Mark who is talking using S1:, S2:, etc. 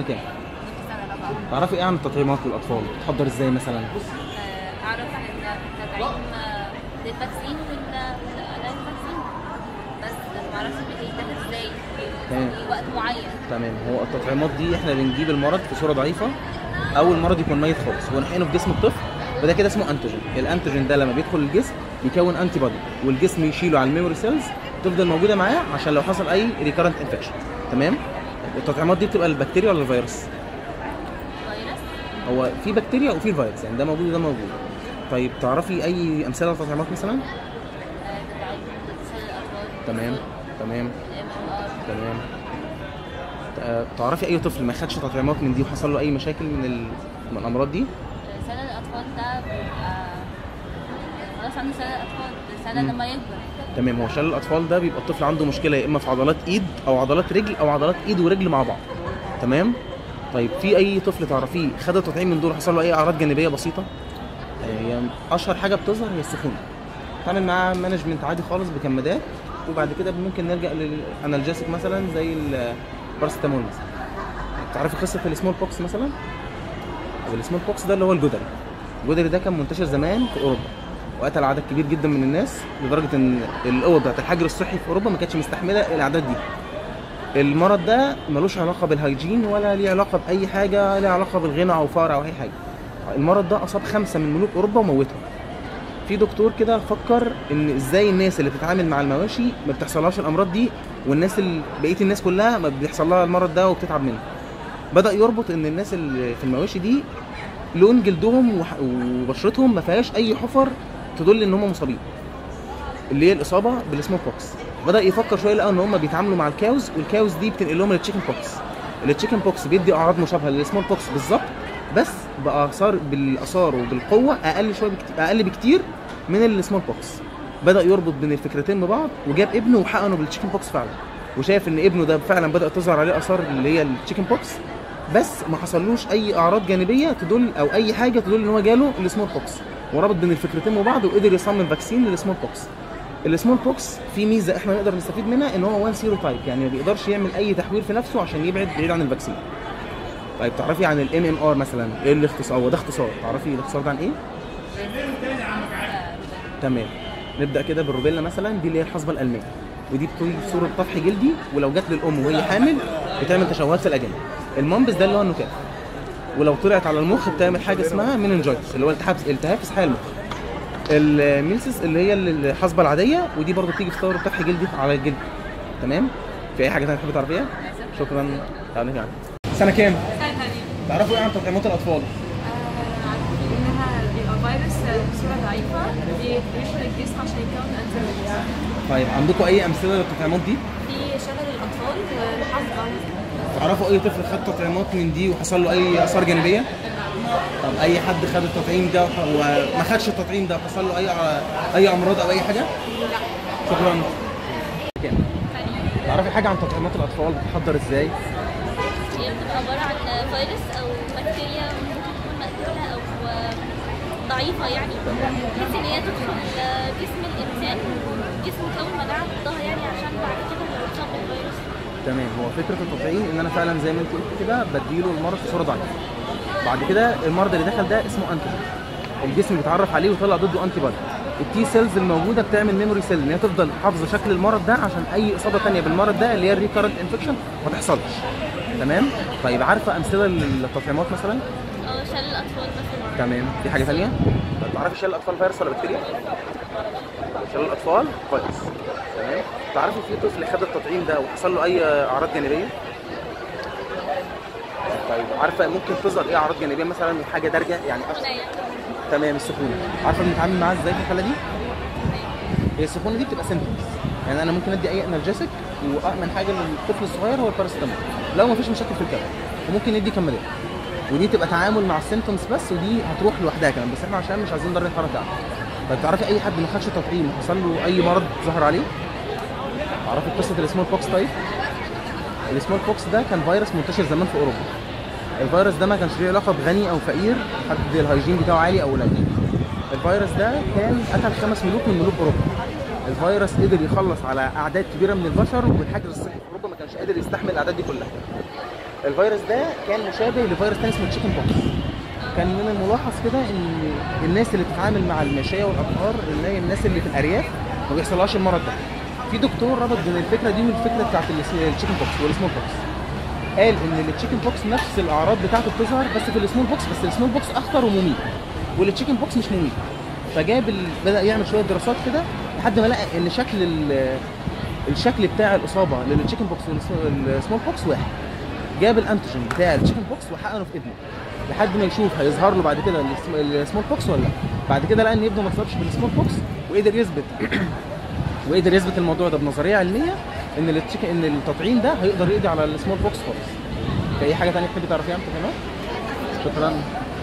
S1: كام
S2: في سنة رابعة
S1: تعرفي ايه عن التطعيمات للاطفال بتحضر ازاي مثلا
S2: آه، أعرف إن التطعيم آه، للفاكسين وال للفاكسين بس ما أعرفش بيتاخد إزاي
S1: تمام.
S2: في وقت معين
S1: تمام هو التطعيمات دي احنا بنجيب المرض في صوره ضعيفه او المرض يكون ميت خالص ونحقنه في جسم الطفل وده كده اسمه انتيجين الانتيجين ده لما بيدخل الجسم بيكون انتي بودي والجسم يشيله على الميموري سيلز تفضل موجوده معاه عشان لو حصل اي ريكارنت انفكشن تمام التطعيمات دي بتبقى البكتيريا ولا الفيروس
S2: فيروس
S1: هو في بكتيريا وفي فيروس يعني ده موجود وده موجود طيب تعرفي اي امثله للتطعيمات مثلا
S2: آه، تطعيم لشلل الأطفال
S1: تمام تمام
S2: MMR.
S1: تمام ت- تعرفي اي طفل ما خدش تطعيمات من دي وحصل له اي مشاكل من ال... من الامراض دي
S2: شلل الأطفال ده بيبقى خلاص عنده شلل الأطفال الشلل
S1: مم.
S2: لما يكبر
S1: تمام هو شلل الاطفال ده بيبقى الطفل عنده مشكله يا اما في عضلات ايد او عضلات رجل او عضلات ايد ورجل مع بعض تمام طيب في اي طفل تعرفيه خد التطعيم من دول حصل له اي اعراض جانبيه بسيطه آه، هي اشهر حاجه بتظهر هي السخونه تعمل معاه مانجمنت عادي خالص بكمادات وبعد كده ممكن نرجع للانالجيسك مثلا زي البارستامول مثلا تعرفي قصه السمول بوكس مثلا طب السمول بوكس ده اللي هو الجدري الجدري ده كان منتشر زمان في اوروبا وقتل عدد كبير جدا من الناس لدرجه ان القوه بتاعت الحجر الصحي في اوروبا ما كانتش مستحمله الاعداد دي المرض ده ملوش علاقه بالهيجين ولا ليه علاقه باي حاجه ليه علاقه بالغنى او فقر او اي حاجه المرض ده اصاب خمسه من ملوك اوروبا وموتهم في دكتور كده فكر ان ازاي الناس اللي بتتعامل مع المواشي ما بتحصلهاش الامراض دي والناس اللي بقيه الناس كلها ما بيحصل لها المرض ده وبتتعب منه بدا يربط ان الناس اللي في المواشي دي لون جلدهم وح- وبشرتهم ما فيهاش اي حفر تدل ان هم مصابين اللي هي الاصابه بالسمول بوكس بدا يفكر شويه لقى ان هم بيتعاملوا مع الكاوز والكاوز دي بتنقل لهم التشيكن بوكس التشيكن بوكس بيدي اعراض مشابهه للسمول بوكس بالظبط بس باثار بالاثار وبالقوه اقل شويه بكتير اقل بكتير من السمول بوكس بدا يربط بين الفكرتين ببعض وجاب ابنه وحقنه بالتشيكن بوكس فعلا وشايف ان ابنه ده فعلا بدا تظهر عليه اثار اللي هي التشيكن بوكس بس ما حصلوش اي اعراض جانبيه تدل او اي حاجه تدل ان هو جاله السمول بوكس وربط بين الفكرتين ببعض وقدر يصمم فاكسين للسمول بوكس السمول بوكس في ميزه احنا نقدر نستفيد منها ان هو وان سيرو تايب يعني ما بيقدرش يعمل اي تحوير في نفسه عشان يبعد بعيد عن الفاكسين طيب تعرفي عن الام ام ار مثلا ايه الاختصار هو ده اختصار تعرفي الاختصار ده عن ايه تمام نبدا كده بالروبيلا مثلا دي اللي هي الحصبه الالمانيه ودي بتيجي في صوره طفح جلدي ولو جت للام وهي حامل بتعمل تشوهات في الاجنه المنبس ده اللي هو النكاح ولو طلعت على المخ بتعمل حاجه اسمها ميننجايتس اللي هو التهاب التهاب في سحايا المخ الميلسس اللي هي الحصبه العاديه ودي برضو بتيجي في صوره طفح جلدي على الجلد تمام في اي حاجه ثانيه تحبي تعرفيها شكرا تعالي يعني سنه كام تعرفوا ايه عن تطعيمات الاطفال
S3: انها بيبقى فيروس بصوره ضعيفه بيدخل الجسم عشان يكون انتي
S1: طيب عندكم اي امثله للتطعيمات دي
S3: في شلل الاطفال والحصبه
S1: تعرفوا اي طفل خد تطعيمات من دي وحصل له اي اثار جانبيه؟ طب اي حد خد التطعيم ده وح- وما خدش التطعيم ده وحصل له اي اي امراض او اي حاجه؟ شكرا. كام؟ تعرفي حاجه عن تطعيمات الاطفال بتحضر ازاي؟
S2: هي بتبقى عبارة عن فيروس أو بكتيريا ممكن تكون مقتولة أو ضعيفة يعني بحيث إن هي تدخل جسم الإنسان والجسم يكون مناعة ضدها يعني عشان بعد كده لو اتصاب بالفيروس
S1: تمام هو فكره التطعيم ان انا فعلا زي ما انت قلت كده بديله المرض في صوره ضعيفه. بعد كده المرض اللي دخل ده اسمه انتيجين. الجسم بيتعرف عليه ويطلع ضده انتي بودي. التي سيلز الموجوده بتعمل ميموري سيل ان هي تفضل حافظه شكل المرض ده عشان اي اصابه ثانيه بالمرض ده اللي هي الريكارنت انفكشن ما تحصلش. تمام؟ طيب عارفه امثله للتطعيمات مثلا؟
S2: أو شلل الأطفال مثلا
S1: تمام في حاجه ثانيه؟ طيب تعرفي شلل الاطفال فيروس ولا بكتيريا؟ شلل الاطفال فيروس تمام؟ تعرفي في طفل خد التطعيم ده وحصل له اي اعراض جانبيه؟ طيب عارفه ممكن تظهر ايه اعراض جانبيه مثلا حاجه دارجه يعني أش... تمام السخونه عارفه بنتعامل معاها ازاي في الحاله دي؟ هي السخونه دي بتبقى سيمبتومز يعني انا ممكن ادي اي انرجيسك وامن حاجه للطفل الصغير هو الباراسيتامول لو مفيش مشاكل في الكبد وممكن ندي كمادات ودي تبقى تعامل مع السيمتومز بس ودي هتروح لوحدها كمان بس احنا عشان مش عايزين درجه الحراره بتاعته طيب تعرفي اي حد ما خدش تطعيم وحصل له اي مرض ظهر عليه؟ تعرفي قصه السمول بوكس طيب؟ السمول بوكس ده كان فيروس منتشر زمان في اوروبا الفيروس ده ما كانش ليه علاقه بغني او فقير حد الهيجين بتاعه عالي او قليل الفيروس ده كان قتل خمس ملوك من ملوك اوروبا الفيروس قدر يخلص على اعداد كبيره من البشر والحجر الصحي في اوروبا ما كانش قادر يستحمل الاعداد دي كلها الفيروس ده كان مشابه لفيروس تاني اسمه التشيكن بوكس كان من الملاحظ كده ان الناس اللي بتتعامل مع المشاية والابقار اللي هي الناس اللي في الارياف ما بيحصلهاش المرض ده في دكتور ربط بين الفكره دي والفكره بتاعت ال- التشيكن بوكس والسمول بوكس قال ان التشيكن بوكس نفس الاعراض بتاعته بتظهر بس في السمول بوكس بس السمول بوكس اخطر ومميت والتشيكن بوكس مش مميت فجاب ال... بدا يعمل شويه دراسات كده لحد ما لقى ان شكل ال... الشكل بتاع الاصابه للتشيكن بوكس والسمول بوكس واحد جاب الانتيجين بتاع التشيكن بوكس وحقنه في ابنه لحد ما يشوف هيظهر له بعد كده السم- السمول بوكس ولا لا بعد كده لقى ان ابنه ما اتصابش بالسمول بوكس وقدر يثبت وقدر يثبت الموضوع ده بنظريه علميه ان التشيك ان التطعيم ده هيقدر يقضي على السمول بوكس خالص في اي حاجه ثانيه تحبي تعرفيها انت كمان شكرا